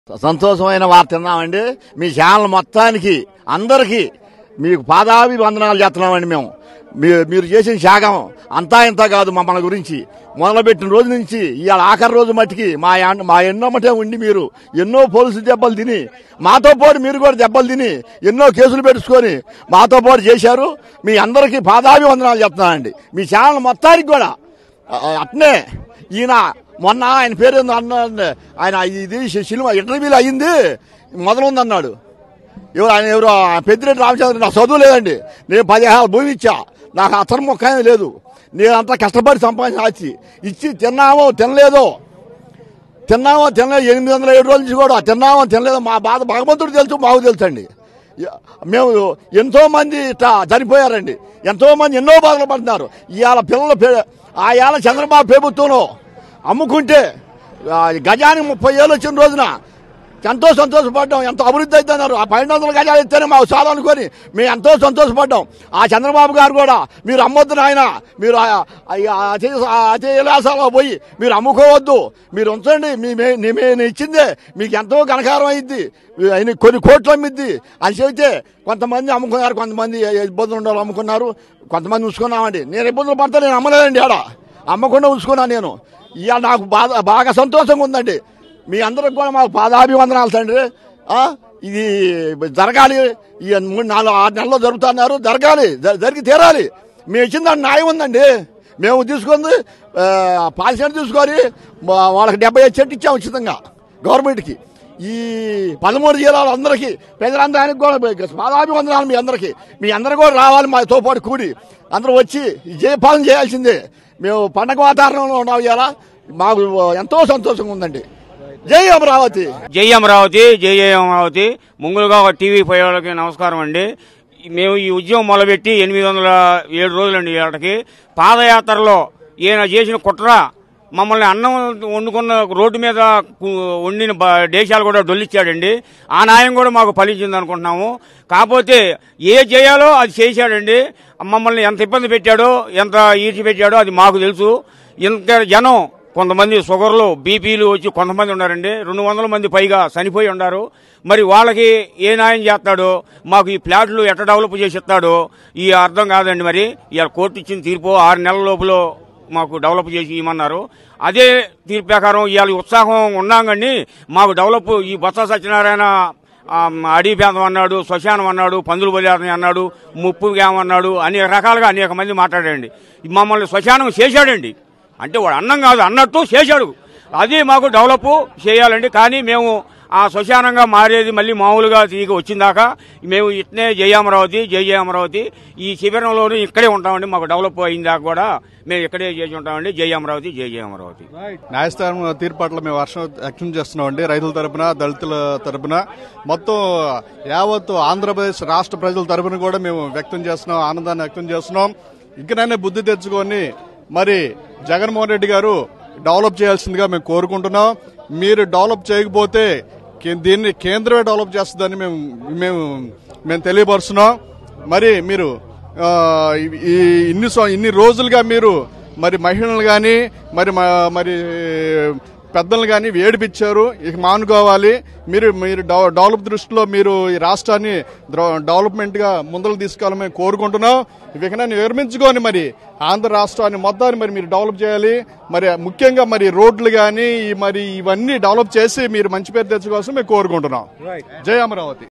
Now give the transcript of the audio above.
సంతోషమైన వార్త విన్నామండి మీ ఛానల్ మొత్తానికి అందరికీ మీకు పాదాభి వందనాలు చేస్తున్నామండి మేము మీ- మీరు చేసిన త్యాగం అంతా ఇంత కాదు మమ్మల్ని గురించి మొదలుపెట్టిన రోజు నుంచి ఇవాళ ఆఖరి రోజు మట్టికి మా యాన్- మా ఎన్నోమటే ఉండి మీరు ఎన్నో పోలీసు దెబ్బలు తిని మాతో పాటు మీరు కూడా దెబ్బలు తిని ఎన్నో కేసులు పెట్టుకొని మాతో పాటు చేశారు మీ అందరికీ పాదాభి వందనాలు చెప్తున్నానండి మీ ఛానల్ మొత్తానికి కూడా ఆ, అట్నే ఈయన మొన్న ఆయన పేరు ఏందో అన్నాడు ఆయన ఇది సినిమా ఇంటర్వ్యూలో అయ్యింది మొదలుంది అన్నాడు ఎవరు ఆయన ఎవరు ఆ పెద్దిరెడ్డి రామచంద్ర నాకు చదువు లేదండి నేను పదిహేను భూమి ఇచ్చా నాకు అతను మొక్క ఏమీ లేదు నేను అంతా కష్టపడి సంపాదించిన ఆచి ఇచ్చి తిన్నామో తినలేదో తిన్నామో తినలేదు ఎనిమిది వందల ఏడు రోజుల నుంచి కూడా తిన్నామో తినలేదో మా బాధ భగవంతుడు తెలుసు మాకు తెలుసండి మేము ఎంతో మంది ఇట్లా చనిపోయారండి ఎంతో మంది ఎన్నో బాధలు పడుతున్నారు ఇవాళ పిల్లలు పె- ఆ ఇవాళ చంద్రబాబు ప్రభుత్వంలో అమ్ముకుంటే ఆ, గజానికి ముప్పై ఏళ్ళు వచ్చిన రోజున ఎంతో సంతోషపడ్డాం ఎంతో అభివృద్ధి అవుతున్నారు ఆ పన్నెండు వందల గజాలు ఇస్తేనే మాకు చాలు అనుకొని మేము ఎంతో సంతోషపడ్డాం ఆ చంద్రబాబు గారు కూడా మీరు అమ్మొద్దు నాయన మీరు ఆ- ఆ- ఆ అతి- ఆ అతి విలాసాలో పోయి మీరు అమ్ముకోవద్దు మీరు ఉంచండి మీ మే- నే- నేను ఇచ్చిందే మీకు ఎంతో ఘనకారం అయింది ఆయన కొన్ని కోట్లు అమ్మిద్ది అని చెబితే కొంతమంది అమ్ముకున్నారు కొంతమంది ఇబ్బందులు ఉండాలి అమ్ముకున్నారు కొంతమంది ఉంచుకున్నామండి నేను ఇబ్బందులు పడతా నేను అమ్మలేదండి ఆడ అమ్మకుండా ఉంచుకున్నాను నేను ఇవాళ నాకు బాగా బాగా సంతోషంగా ఉందండి మీ అందరికి కూడా మాకు పాదాభివందనాలు తండ్రి ఆ, ఇది జరగాలి ఈ మూడు నాలుగు ఆరు నెలల్లో జరుగుతున్నారు జరగాలి జ- జరిగి తీరాలి మేము ఇచ్చిన దాని న్యాయం ఉందండి మేము తీసుకుంది పాలసీ తీసుకొని మా- వాళ్ళకి డెబ్బై ఐదు చెట్టు ఇచ్చాము ఉచితంగా గవర్నమెంట్కి ఈ పదమూడు జిల్లాల అందరికీ ప్రజలందరికీ కూడా పాదాభివందనాలు మీ అందరికీ మీ అందరూ కూడా రావాలి మాతో పాటు కూడి అందరూ వచ్చి ఈ జయపాలన చేయాల్సిందే మేము పండగ వాతావరణంలో ఉన్నాం ఇవాళ మాకు ఎంతో సంతోషంగా ఉందండి జై అమరావతి జై అమరావతి జై జై అమరావతి ముంగులుగా ఒక టీవీ పై వాళ్ళకి నమస్కారం అండి మేము ఈ ఉద్యమం మొదలుపెట్టి ఎనిమిది వందల ఏడు రోజులండి ఇవాళకి పాదయాత్రలో ఈయన చేసిన కుట్ర మమ్మల్ని అన్నం వండుకున్న రోడ్డు మీద కు- వండిన బ- దేశాలు కూడా డొల్లిచ్చాడండి ఆ న్యాయం కూడా మాకు ఫలించింది అనుకుంటున్నాము కాకపోతే ఏ చేయాలో అది చేశాడండి మమ్మల్ని ఎంత ఇబ్బంది పెట్టాడో ఎంత ఈడ్చి పెట్టాడో అది మాకు తెలుసు ఇంత జనం కొంతమంది షుగర్లు బీపీలు వచ్చి కొంతమంది ఉన్నారండి రెండు వందల మంది పైగా చనిపోయి ఉన్నారు మరి వాళ్ళకి ఏ న్యాయం చేస్తాడో మాకు ఈ ప్లాట్లు ఎట్ట డెవలప్ చేసి ఇస్తాడో ఈ అర్థం కాదండి మరి ఇవాళ కోర్టు ఇచ్చిన తీర్పు ఆరు నెలల లోపల మాకు డెవలప్ చేసి ఇవ్వమన్నారు అదే తీర్పు ప్రకారం ఇవాళ ఉత్సాహం ఉన్నాం కానీ మాకు డెవలప్ ఈ బొత్స సత్యనారాయణ ఆ, అడవి పేదం అన్నాడు శ్మశానం అన్నాడు పందులు బలియారని అన్నాడు ముప్పు గ్యాం అన్నాడు అనేక రకాలుగా అనేక మంది మాట్లాడండి మమ్మల్ని శ్మశానం చేశాడండి అంటే వాడు అన్నం కాదు అన్నట్టు చేశాడు అది మాకు డెవలప్ చేయాలండి కానీ మేము ఆ శ్మశానంగా మారేది మళ్ళీ మామూలుగా తిరిగి వచ్చిందాకా మేము ఇట్నే జయ అమరావతి జయ జయ అమరావతి ఈ శిబిరంలోనూ ఇక్కడే ఉంటామండి మాకు డెవలప్ అయిందాక కూడా మేము ఇక్కడే చేసి ఉంటామండి జయ అమరావతి జయ జయ అమరావతి న్యాయస్థానం తీర్పు పట్ల మేము వర్షం వ్యక్తం చేస్తున్నామండి రైతుల తరపున దళితుల తరపున మొత్తం యావత్తు ఆంధ్రప్రదేశ్ రాష్ట్ర ప్రజల తరపున కూడా మేము వ్యక్తం చేస్తున్నాం ఆనందాన్ని వ్యక్తం చేస్తున్నాం ఇకనైనా బుద్ధి తెచ్చుకొని మరి జగన్మోహన్ రెడ్డి గారు డెవలప్ చేయాల్సిందిగా మేము కోరుకుంటున్నాం మీరు డెవలప్ చేయకపోతే కే- దీన్ని కేంద్రమే డెవలప్ చేస్తుందని మేము మేము మేము తెలియపరుస్తున్నాం మరి మీరు ఆ, ఈ ఇన్ని సం- ఇన్ని రోజులుగా మీరు మరి మహిళలు కానీ మరి మ- మరి పెద్దలు కానీ ఏడిపించారు ఇక మానుకోవాలి మీరు మీరు డెవ- డెవలప్ దృష్టిలో మీరు ఈ రాష్ట్రాన్ని ద్ర- డెవలప్మెంట్ గా ముందరకు తీసుకెళ్ళాలని మేము కోరుకుంటున్నాం ఇకనైనా విరమించుకొని మరి ఆంధ్ర రాష్ట్రాన్ని మొత్తాన్ని మరి మీరు డెవలప్ చేయాలి మరి ముఖ్యంగా మరి రోడ్లు కానీ మరి ఇవన్నీ డెవలప్ చేసి మీరు మంచి పేరు తెచ్చుకోవాల్సి మేము కోరుకుంటున్నాం జై అమరావతి